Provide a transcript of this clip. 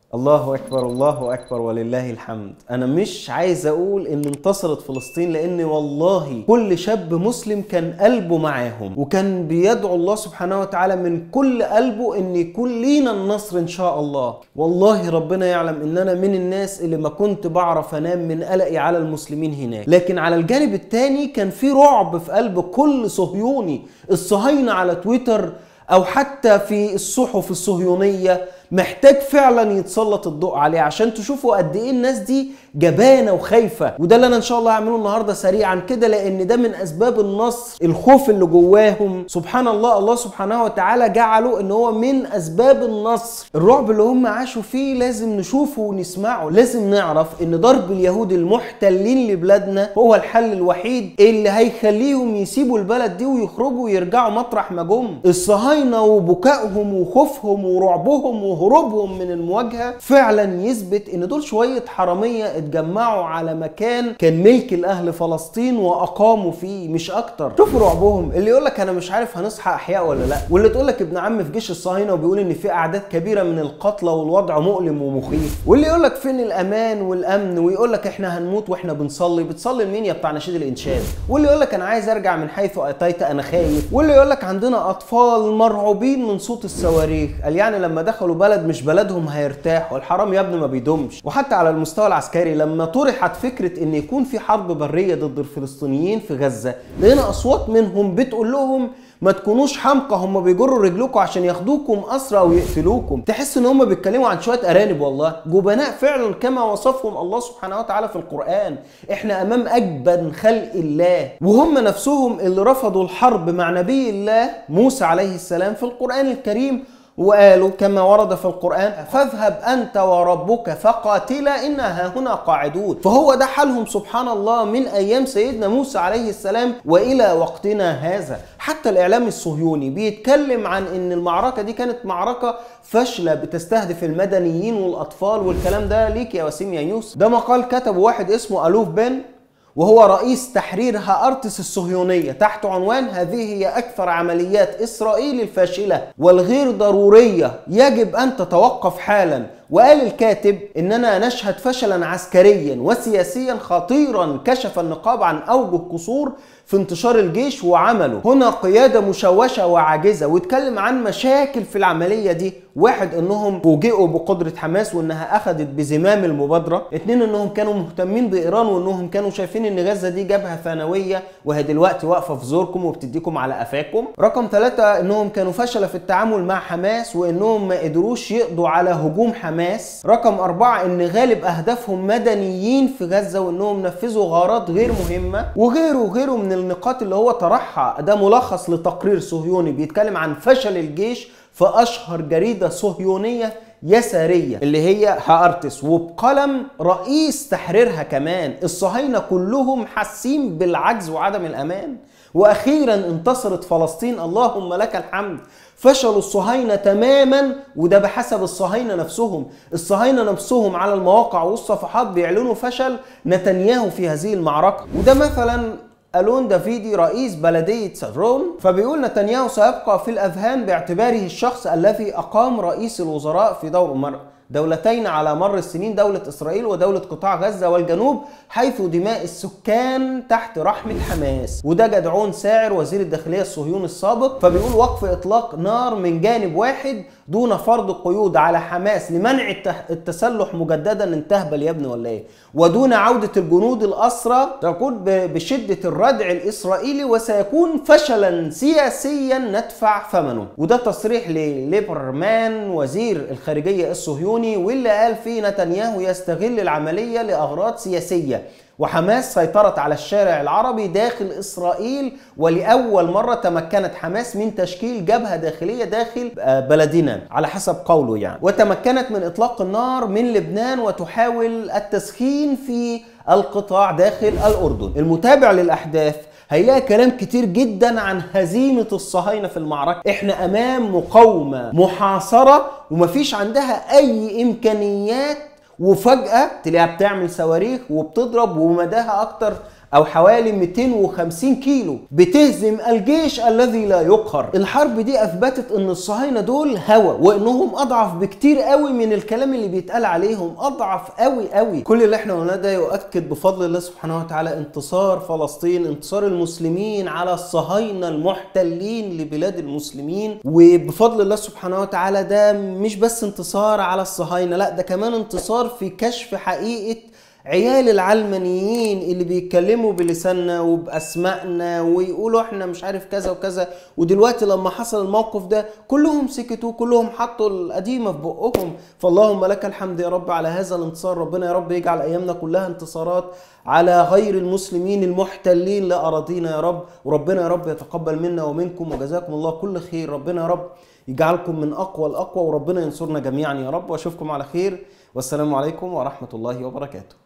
الله اكبر الله اكبر ولله الحمد انا مش عايز اقول ان انتصرت فلسطين لان والله كل شاب مسلم كان قلبه معاهم وكان بيدعو الله سبحانه وتعالى من كل قلبه ان يكون لينا النصر ان شاء الله والله ربنا يعلم ان انا من الناس اللي ما كنت بعرف انام من قلقي على المسلمين هناك لكن على الجانب التاني كان في رعب في قلب كل صهيوني الصهاينه على تويتر او حتى في الصحف الصهيونيه محتاج فعلا يتسلط الضوء عليه عشان تشوفوا قد ايه الناس دي جبانه وخايفه وده اللي انا ان شاء الله هعمله النهارده سريعا كده لان ده من اسباب النصر الخوف اللي جواهم سبحان الله الله سبحانه وتعالى جعله ان هو من اسباب النصر الرعب اللي هم عاشوا فيه لازم نشوفه ونسمعه لازم نعرف ان ضرب اليهود المحتلين لبلادنا هو الحل الوحيد اللي هيخليهم يسيبوا البلد دي ويخرجوا ويرجعوا مطرح ما جم الصهاينه وبكائهم وخوفهم ورعبهم وهروبهم من المواجهه فعلا يثبت ان دول شويه حراميه اتجمعوا على مكان كان ملك لاهل فلسطين واقاموا فيه مش اكتر شوفوا رعبهم اللي يقول لك انا مش عارف هنصحى احياء ولا لا واللي تقول لك ابن عم في جيش الصهاينه وبيقول ان في اعداد كبيره من القتلى والوضع مؤلم ومخيف واللي يقول لك فين الامان والامن ويقول لك احنا هنموت واحنا بنصلي بتصلي لمين يا بتاع نشيد الانشاد واللي يقول لك انا عايز ارجع من حيث اتيت انا خايف واللي يقول لك عندنا اطفال مرعوبين من صوت الصواريخ قال يعني لما دخلوا بلد مش بلدهم هيرتاحوا الحرام يا ابني ما بيدومش وحتى على المستوى العسكري لما طرحت فكره ان يكون في حرب بريه ضد الفلسطينيين في غزه لقينا اصوات منهم بتقول لهم ما تكونوش حمقى هم بيجروا رجلكم عشان ياخدوكم اسرى او يقتلوكم تحس ان هم بيتكلموا عن شويه ارانب والله جبناء فعلا كما وصفهم الله سبحانه وتعالى في القران احنا امام اجبن خلق الله وهم نفسهم اللي رفضوا الحرب مع نبي الله موسى عليه السلام في القران الكريم وقالوا كما ورد في القرآن فاذهب أنت وربك فقاتلا إنا هنا قاعدون فهو ده حالهم سبحان الله من أيام سيدنا موسى عليه السلام وإلى وقتنا هذا حتى الإعلام الصهيوني بيتكلم عن إن المعركة دي كانت معركة فاشلة بتستهدف المدنيين والأطفال والكلام ده ليك يا وسيم يا يوسف ده مقال كتبه واحد اسمه ألوف بن وهو رئيس تحرير هارتس الصهيونية تحت عنوان هذه هي أكثر عمليات إسرائيل الفاشلة والغير ضرورية يجب أن تتوقف حالا وقال الكاتب اننا نشهد فشلا عسكريا وسياسيا خطيرا كشف النقاب عن اوجه قصور في انتشار الجيش وعمله هنا قيادة مشوشة وعاجزة واتكلم عن مشاكل في العملية دي واحد انهم فوجئوا بقدرة حماس وانها اخذت بزمام المبادرة اتنين انهم كانوا مهتمين بايران وانهم كانوا شايفين ان غزة دي جبهة ثانوية وهي دلوقتي واقفة في زوركم وبتديكم على قفاكم رقم ثلاثة انهم كانوا فشلة في التعامل مع حماس وانهم ما قدروش يقضوا على هجوم حماس رقم أربعة ان غالب اهدافهم مدنيين في غزة وانهم نفذوا غارات غير مهمة وغيره وغيره من النقاط اللي هو طرحها ده ملخص لتقرير صهيوني بيتكلم عن فشل الجيش في اشهر جريده صهيونيه يساريه اللي هي هارتس وبقلم رئيس تحريرها كمان الصهاينه كلهم حاسين بالعجز وعدم الامان واخيرا انتصرت فلسطين اللهم لك الحمد فشلوا الصهاينه تماما وده بحسب الصهاينه نفسهم الصهاينه نفسهم على المواقع والصفحات بيعلنوا فشل نتنياهو في هذه المعركه وده مثلا ألون دافيدي رئيس بلدية سرون فبيقول نتنياهو سيبقى في الأذهان باعتباره الشخص الذي أقام رئيس الوزراء في دور مر دولتين على مر السنين دولة إسرائيل ودولة قطاع غزة والجنوب حيث دماء السكان تحت رحمة حماس وده جدعون ساعر وزير الداخلية الصهيوني السابق فبيقول وقف إطلاق نار من جانب واحد دون فرض قيود على حماس لمنع التسلح مجددا انتهبل يا ابني ولا ايه ودون عودة الجنود الأسرى تكون بشدة الردع الإسرائيلي وسيكون فشلا سياسيا ندفع ثمنه وده تصريح لليبرمان وزير الخارجية الصهيوني واللي قال فيه نتنياهو يستغل العملية لأغراض سياسية وحماس سيطرت على الشارع العربي داخل اسرائيل ولاول مره تمكنت حماس من تشكيل جبهه داخليه داخل بلدنا على حسب قوله يعني وتمكنت من اطلاق النار من لبنان وتحاول التسخين في القطاع داخل الاردن المتابع للاحداث هيلاقي كلام كتير جدا عن هزيمة الصهاينة في المعركة احنا امام مقاومة محاصرة ومفيش عندها اي امكانيات وفجأة تلاقيها بتعمل صواريخ وبتضرب ومداها أكتر او حوالي 250 كيلو بتهزم الجيش الذي لا يقهر الحرب دي اثبتت ان الصهاينه دول هوى وانهم اضعف بكتير قوي من الكلام اللي بيتقال عليهم اضعف قوي قوي كل اللي احنا قلناه ده يؤكد بفضل الله سبحانه وتعالى انتصار فلسطين انتصار المسلمين على الصهاينه المحتلين لبلاد المسلمين وبفضل الله سبحانه وتعالى ده مش بس انتصار على الصهاينه لا ده كمان انتصار في كشف حقيقه عيال العلمانيين اللي بيتكلموا بلساننا وباسمائنا ويقولوا احنا مش عارف كذا وكذا ودلوقتي لما حصل الموقف ده كلهم سكتوا كلهم حطوا القديمه في بقهم فاللهم لك الحمد يا رب على هذا الانتصار ربنا يا رب يجعل ايامنا كلها انتصارات على غير المسلمين المحتلين لاراضينا يا رب وربنا يا رب يتقبل منا ومنكم وجزاكم الله كل خير ربنا يا رب يجعلكم من اقوى الاقوى وربنا ينصرنا جميعا يا رب واشوفكم على خير والسلام عليكم ورحمه الله وبركاته